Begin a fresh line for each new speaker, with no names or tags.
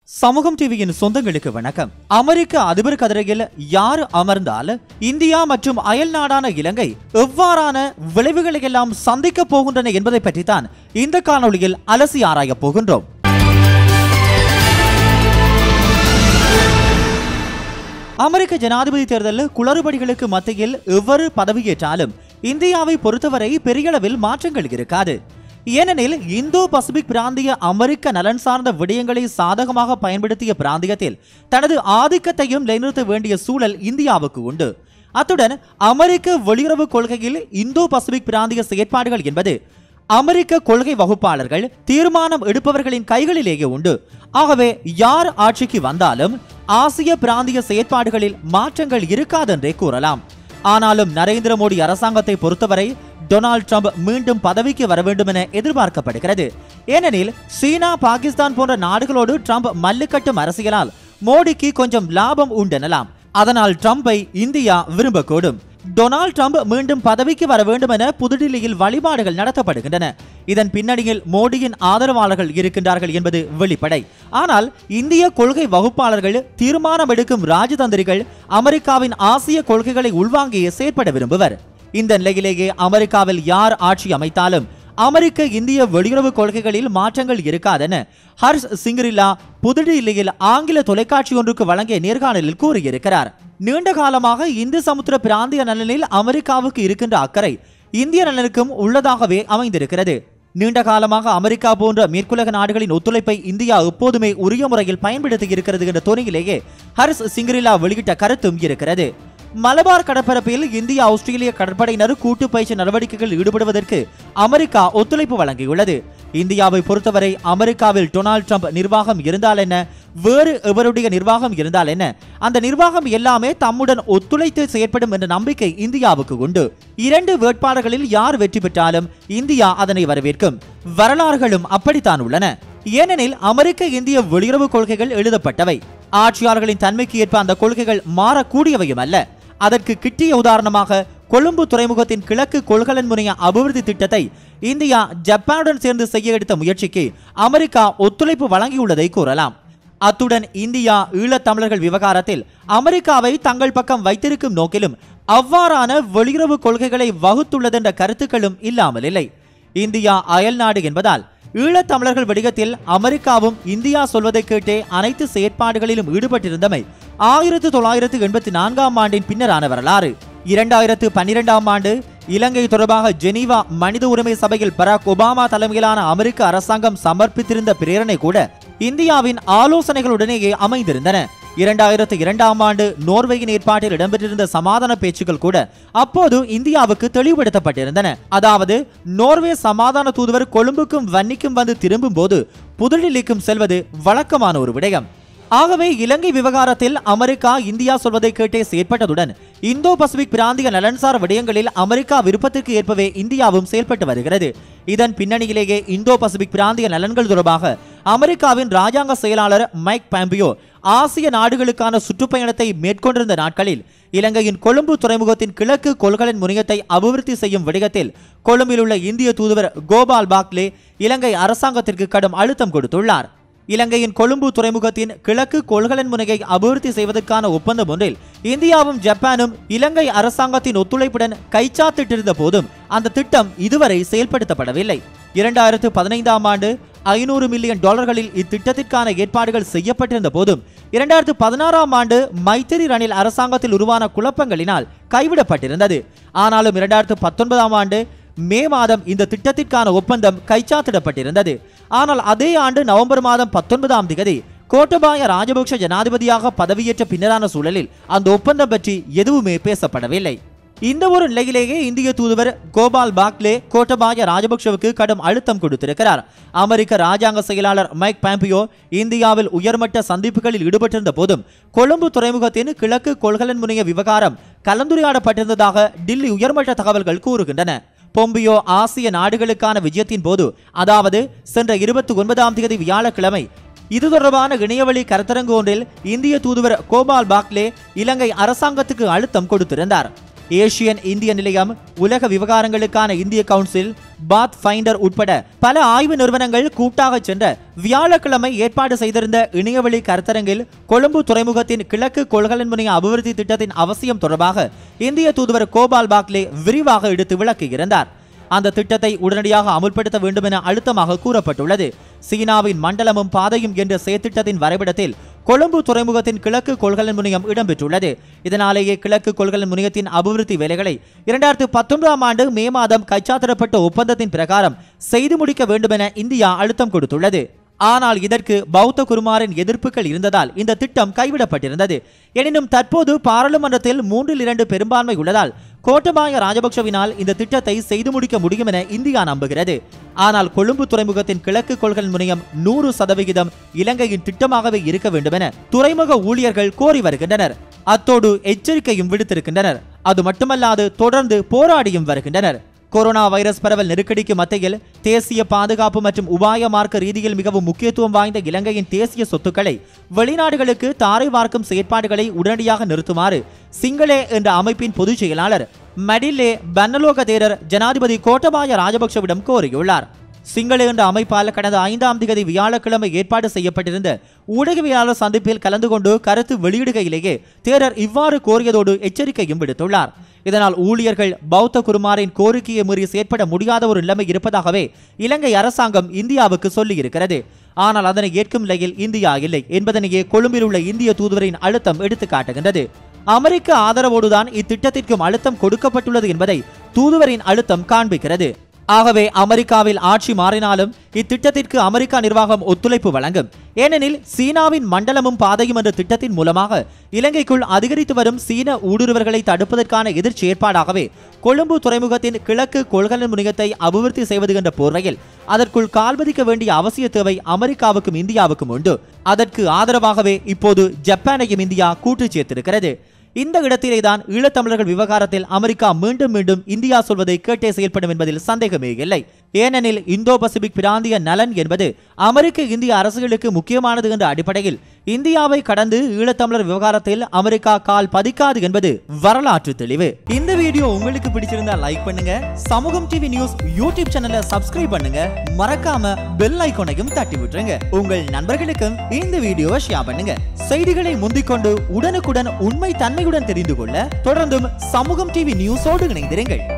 சமூகம் டிவியின் சொந்தங்களுக்கு வணக்கம் அமெரிக்க அதிபர் கதிரையில் யார் அமர்ந்தால் இந்தியா மற்றும் அயல் நாடான இலங்கை எவ்வாறான விளைவுகளை எல்லாம் சந்திக்க போகின்றன என்பதை பற்றித்தான் இந்த காணொளியில் அலசி ஆராயப் போகின்றோம் அமெரிக்க ஜனாதிபதி தேர்தலில் குளறுபடிகளுக்கு மத்தியில் எவ்வாறு பதவியேற்றாலும் இந்தியாவை பொறுத்தவரை பெரியளவில் மாற்றங்கள் இருக்காது ஏனெனில் இந்தோ பசிபிக் பிராந்திய அமெரிக்க நலன் சார்ந்த விடயங்களை சாதகமாக பயன்படுத்திய பிராந்தியத்தில் தனது ஆதிக்கத்தையும் நிலைநிறுத்த வேண்டிய சூழல் இந்தியாவுக்கு உண்டு அத்துடன் அமெரிக்க வெளியுறவு கொள்கையில் இந்தோ பசிபிக் பிராந்திய செயற்பாடுகள் என்பது அமெரிக்க கொள்கை வகுப்பாளர்கள் தீர்மானம் எடுப்பவர்களின் கைகளிலேயே உண்டு ஆகவே யார் ஆட்சிக்கு வந்தாலும் ஆசிய பிராந்திய செயற்பாடுகளில் மாற்றங்கள் இருக்காதென்றே கூறலாம் ஆனாலும் நரேந்திர மோடி அரசாங்கத்தை பொறுத்தவரை டொனால்ட் ட்ரம்ப் மீண்டும் பதவிக்கு வர வேண்டும் என எதிர்பார்க்கப்படுகிறது ஏனெனில் சீனா பாகிஸ்தான் போன்ற நாடுகளோடு ட்ரம்ப் மல்லுக்கட்டும் அரசியலால் மோடிக்கு கொஞ்சம் லாபம் உண்டெனலாம் அதனால் ட்ரம்பை இந்தியா விரும்பக்கூடும் டொனால்ட் ட்ரம்ப் மீண்டும் பதவிக்கு வர வேண்டும் என புதுடில்லியில் வழிபாடுகள் நடத்தப்படுகின்றன இதன் பின்னணியில் மோடியின் ஆதரவாளர்கள் இருக்கின்றார்கள் என்பது வெளிப்படை ஆனால் இந்திய கொள்கை வகுப்பாளர்கள் தீர்மானம் எடுக்கும் ராஜதந்திரிகள் அமெரிக்காவின் ஆசிய கொள்கைகளை உள்வாங்கியே செயற்பட விரும்புவர் இந்த நிலையிலேயே அமெரிக்காவில் யார் ஆட்சி அமைத்தாலும் அமெரிக்க இந்திய வெளியுறவு கொள்கைகளில் மாற்றங்கள் இருக்காதென ஹர்ஷ் சிங்கரில்லா புதுடில்லியில் ஆங்கில தொலைக்காட்சி ஒன்றுக்கு வழங்கிய நேர்காணலில் கூறியிருக்கிறார் நீண்ட காலமாக இந்து சமுத்திர பிராந்திய நலனில் அமெரிக்காவுக்கு இருக்கின்ற அக்கறை இந்திய நலனுக்கும் உள்ளதாகவே அமைந்திருக்கிறது நீண்ட காலமாக அமெரிக்கா போன்ற மேற்குலக நாடுகளின் ஒத்துழைப்பை இந்தியா எப்போதுமே உரிய முறையில் பயன்படுத்தி இருக்கிறது என்ற துணையிலேயே ஹரிஸ் சிங்கரில்லா வெளியிட்ட கருத்தும் இருக்கிறது மலபார் கடற்பரப்பில் இந்திய ஆஸ்திரேலிய கடற்படையினர் கூட்டு பயிற்சி நடவடிக்கைகளில் ஈடுபடுவதற்கு அமெரிக்கா ஒத்துழைப்பு வழங்கியுள்ளது இந்தியாவை பொறுத்தவரை அமெரிக்காவில் டொனால்ட் ட்ரம்ப் நிர்வாகம் இருந்தால் என்ன வேறு எவருடைய நிர்வாகம் இருந்தால் என்ன அந்த நிர்வாகம் எல்லாமே தம்முடன் ஒத்துழைத்து செயற்படும் என்ற நம்பிக்கை இந்தியாவுக்கு உண்டு இரண்டு வேட்பாளர்களில் யார் வெற்றி பெற்றாலும் இந்தியா அதனை வரவேற்கும் வரலாறுகளும் அப்படித்தான் உள்ளன ஏனெனில் அமெரிக்க இந்திய வெளியுறவு கொள்கைகள் எழுதப்பட்டவை ஆட்சியாளர்களின் தன்மைக்கு ஏற்ப அந்த கொள்கைகள் மாறக்கூடியவையும் அல்ல அதற்கு கிட்டிய உதாரணமாக கொழும்பு துறைமுகத்தின் கிழக்கு கொள்கலன் முனைய அபிவிருத்தி திட்டத்தை இந்தியா ஜப்பானுடன் சேர்ந்து செய்ய எடுத்த முயற்சிக்கு அமெரிக்கா ஒத்துழைப்பு வழங்கியுள்ளதை கூறலாம் அத்துடன் இந்தியா ஈழத்தமிழர்கள் விவகாரத்தில் அமெரிக்காவை தங்கள் பக்கம் வைத்திருக்கும் நோக்கிலும் அவ்வாறான வெளியுறவு கொள்கைகளை வகுத்துள்ளதென்ற கருத்துக்களும் இல்லாமல் இல்லை இந்தியா அயல் நாடு என்பதால் ஈழத்தமிழர்கள் வடிகத்தில் அமெரிக்காவும் இந்தியா சொல்வதை கேட்டே அனைத்து செயற்பாடுகளிலும் ஈடுபட்டிருந்தமை ஆயிரத்து தொள்ளாயிரத்து எண்பத்தி நான்காம் ஆண்டின் பின்னரான வரலாறு இரண்டாயிரத்து பன்னிரெண்டாம் ஆண்டு இலங்கை தொடர்பாக ஜெனீவா மனித உரிமை சபையில் பராக் ஒபாமா தலைமையிலான அமெரிக்க அரசாங்கம் சமர்ப்பித்திருந்த பிரேரணை கூட இந்தியாவின் ஆலோசனைகளுடனேயே அமைந்திருந்தன இரண்டாயிரத்து இரண்டாம் ஆண்டு நோர்வேயின் ஏற்பாட்டில் இடம்பெற்றிருந்த சமாதான பேச்சுக்கள் கூட அப்போது இந்தியாவுக்கு தெளிவுபடுத்தப்பட்டிருந்தன அதாவது நோர்வே சமாதான தூதுவர் கொழும்புக்கும் வன்னிக்கும் வந்து திரும்பும் போது புதுடில்லிக்கும் செல்வது வழக்கமான ஒரு விடயம் ஆகவே இலங்கை விவகாரத்தில் அமெரிக்கா இந்தியா சொல்வதை கேட்டே செயற்பட்டதுடன் இந்தோ பசிபிக் பிராந்திய நலன்சார் விடயங்களில் அமெரிக்கா விருப்பத்திற்கு ஏற்பவே இந்தியாவும் செயல்பட்டு வருகிறது இதன் பின்னணியிலேயே இந்தோ பசிபிக் பிராந்திய நலன்கள் தொடர்பாக அமெரிக்காவின் ராஜாங்க செயலாளர் மைக் பாம்பியோ ஆசிய நாடுகளுக்கான சுற்றுப்பயணத்தை மேற்கொண்டிருந்த நாட்களில் இலங்கையின் கொழும்பு துறைமுகத்தின் கிழக்கு கொள்கலன் முனையத்தை அபிவிருத்தி செய்யும் விடயத்தில் கொழும்பில் உள்ள இந்திய தூதுவர் கோபால் பாக்லே இலங்கை அரசாங்கத்திற்கு கடும் அழுத்தம் கொடுத்துள்ளார் இலங்கையின் கொழும்பு துறைமுகத்தின் கிழக்கு கொள்கலன் முனையை அபிவிருத்தி செய்வதற்கான ஒப்பந்தம் ஒன்றில் இந்தியாவும் ஜப்பானும் இலங்கை அரசாங்கத்தின் ஒத்துழைப்புடன் கைச்சாத்திட்டிருந்த போதும் அந்த திட்டம் இதுவரை செயல்படுத்தப்படவில்லை இரண்டாயிரத்து பதினைந்தாம் ஆண்டு ஐநூறு மில்லியன் டாலர்களில் இத்திட்டத்திற்கான ஏற்பாடுகள் செய்யப்பட்டிருந்த போதும் இரண்டாயிரத்து பதினாறாம் ஆண்டு மைத்திரி ரணில் அரசாங்கத்தில் உருவான குழப்பங்களினால் கைவிடப்பட்டிருந்தது ஆனாலும் இரண்டாயிரத்து பத்தொன்பதாம் ஆண்டு மே மாதம் இந்த திட்டத்திற்கான ஒப்பந்தம் கைச்சாத்திடப்பட்டிருந்தது ஆனால் அதே ஆண்டு நவம்பர் மாதம் பத்தொன்பதாம் திகதி கோட்டபாய ராஜபக்ஷ ஜனாதிபதியாக பதவியேற்ற பின்னரான சூழலில் அந்த ஒப்பந்தம் பற்றி எதுவுமே பேசப்படவில்லை இந்த ஒரு நிலையிலேயே இந்திய தூதுவர் கோபால் பாக்லே கோட்டபாய ராஜபக்ஷவுக்கு கடும் அழுத்தம் கொடுத்திருக்கிறார் அமெரிக்க ராஜாங்க செயலாளர் மைக் பாம்பியோ இந்தியாவில் உயர்மட்ட சந்திப்புகளில் ஈடுபட்டிருந்த போதும் கொழும்பு துறைமுகத்தின் கிழக்கு கொள்கலன் முனைய விவகாரம் கலந்துரையாடப்பட்டிருந்ததாக டில்லி உயர்மட்ட தகவல்கள் கூறுகின்றன பொம்பியோ ஆசிய நாடுகளுக்கான விஜயத்தின் போது அதாவது சென்ற இருபத்தி ஒன்பதாம் தேதி வியாழக்கிழமை இது தொடர்பான இணையவழி கருத்தரங்கு ஒன்றில் இந்திய தூதுவர் கோபால் பாக்லே இலங்கை அரசாங்கத்துக்கு அழுத்தம் கொடுத்திருந்தார் ஏசியன் இந்திய நிலையம் உலக விவகாரங்களுக்கான இந்திய கவுன்சில் பாத் ஃபைண்டர் உட்பட பல ஆய்வு நிறுவனங்கள் கூட்டாக சென்ற வியாழக்கிழமை ஏற்பாடு செய்திருந்த இணையவழி கருத்தரங்கில் கொழும்பு துறைமுகத்தின் கிழக்கு கொள்கலன் முனைய அபிவிருத்தி திட்டத்தின் அவசியம் தொடர்பாக இந்திய தூதுவர் கோபால் பாக்லே விரிவாக எடுத்து விளக்கியிருந்தார் அந்த திட்டத்தை உடனடியாக அமுல்படுத்த வேண்டும் என அழுத்தமாக கூறப்பட்டுள்ளது சீனாவின் மண்டலமும் பாதையும் என்ற செயற்திட்டத்தின் வரைபடத்தில் கொழும்பு துறைமுகத்தின் கிழக்கு கொள்கலன் முனையம் இடம்பெற்றுள்ளது இதனாலேயே கிழக்கு கொள்கலன் முனையத்தின் அபிவிருத்தி வேலைகளை இரண்டாயிரத்து பத்தொன்பதாம் ஆண்டு மே மாதம் கைச்சாத்திடப்பட்ட ஒப்பந்தத்தின் பிரகாரம் செய்து முடிக்க வேண்டும் என இந்தியா அழுத்தம் கொடுத்துள்ளது ஆனால் இதற்கு பௌத்த குருமாரின் எதிர்ப்புகள் இருந்ததால் இந்த திட்டம் கைவிடப்பட்டிருந்தது எனினும் தற்போது பாராளுமன்றத்தில் மூன்றில் இரண்டு பெரும்பான்மை உள்ளதால் கோட்டபாய ராஜபக்சவினால் இந்த திட்டத்தை செய்து முடிக்க முடியும் என இந்தியா நம்புகிறது ஆனால் கொழும்பு துறைமுகத்தின் கிழக்கு கொள்கலன் முனையம் நூறு சதவிகிதம் இலங்கையின் திட்டமாகவே இருக்க வேண்டும் என துறைமுக ஊழியர்கள் கோரி வருகின்றனர் அத்தோடு எச்சரிக்கையும் விடுத்திருக்கின்றனர் அது மட்டுமல்லாது தொடர்ந்து போராடியும் வருகின்றனர் கொரோனா வைரஸ் பரவல் நெருக்கடிக்கு மத்தியில் தேசிய பாதுகாப்பு மற்றும் உபாய மார்க்க ரீதியில் மிகவும் முக்கியத்துவம் வாய்ந்த இலங்கையின் தேசிய சொத்துக்களை வெளிநாடுகளுக்கு தாரை வார்க்கும் செயற்பாடுகளை உடனடியாக நிறுத்துமாறு சிங்களே என்ற அமைப்பின் பொதுச் செயலாளர் மடில்லே பன்னலோக தேரர் ஜனாதிபதி கோட்டபாய ராஜபக்சவிடம் கோரியுள்ளார் சிங்கள என்ற அமைப்பால் கடந்த ஐந்தாம் திகதி வியாழக்கிழமை ஏற்பாடு செய்யப்பட்டிருந்த ஊடகவியலாளர் சந்திப்பில் கலந்து கொண்டு கருத்து வெளியிடுகையிலேயே தேரர் இவ்வாறு கோரியதோடு எச்சரிக்கையும் விடுத்துள்ளார் இதனால் ஊழியர்கள் பௌத்த குருமாரின் கோரிக்கையை மீறி செயற்பட முடியாத ஒரு நிலைமை இருப்பதாகவே இலங்கை அரசாங்கம் இந்தியாவுக்கு சொல்லியிருக்கிறது ஆனால் அதனை ஏற்கும் நிலையில் இந்தியா இல்லை என்பதனையே கொழும்பில் உள்ள இந்திய தூதுவரின் அழுத்தம் எடுத்து காட்டுகின்றது அமெரிக்க ஆதரவோடுதான் இத்திட்டத்திற்கும் அழுத்தம் கொடுக்கப்பட்டுள்ளது என்பதை தூதுவரின் அழுத்தம் காண்பிக்கிறது ஆகவே அமெரிக்காவில் ஆட்சி மாறினாலும் இத்திட்டத்திற்கு அமெரிக்கா நிர்வாகம் ஒத்துழைப்பு வழங்கும் ஏனெனில் சீனாவின் மண்டலமும் பாதையும் என்ற திட்டத்தின் மூலமாக இலங்கைக்குள் அதிகரித்து வரும் சீன ஊடுருவர்களை தடுப்பதற்கான எதிர் செயற்பாடாகவே கொழும்பு துறைமுகத்தின் கிழக்கு கொள்கலன் முனையத்தை அபிவிருத்தி செய்வது என்ற போர்வையில் அதற்குள் கால்பதிக்க வேண்டிய அவசிய தேவை அமெரிக்காவுக்கும் இந்தியாவுக்கும் உண்டு அதற்கு ஆதரவாகவே இப்போது ஜப்பானையும் இந்தியா கூட்டு சேர்த்திருக்கிறது இந்த இடத்திலேதான் ஈழத்தமிழர்கள் விவகாரத்தில் அமெரிக்கா மீண்டும் மீண்டும் இந்தியா சொல்வதை கேட்டே செயல்படும் என்பதில் சந்தேகமே இல்லை ஏனெனில் இந்தோ பசிபிக் பிராந்திய நலன் என்பது அமெரிக்க இந்திய அரசுகளுக்கு முக்கியமானது என்ற அடிப்படையில் இந்தியாவை கடந்து ஈழத்தமிழர் விவகாரத்தில் அமெரிக்கா கால் பதிக்காது என்பது வரலாற்று தெளிவு இந்த வீடியோ உங்களுக்கு பிடிச்சிருந்தா லைக் பண்ணுங்க சமூகம் டிவி நியூஸ் யூடியூப் சேனலை சப்ஸ்கிரைப் பண்ணுங்க மறக்காம பெல் ஐகானையும் தட்டி விட்டுருங்க உங்கள் நண்பர்களுக்கும் இந்த வீடியோவை ஷேர் பண்ணுங்க செய்திகளை முந்திக்கொண்டு உடனுக்குடன் உண்மை தன்மையுடன் தெரிந்து கொள்ள தொடர்ந்தும் சமூகம் டிவி நியூஸோடு இணைந்திருங்கள்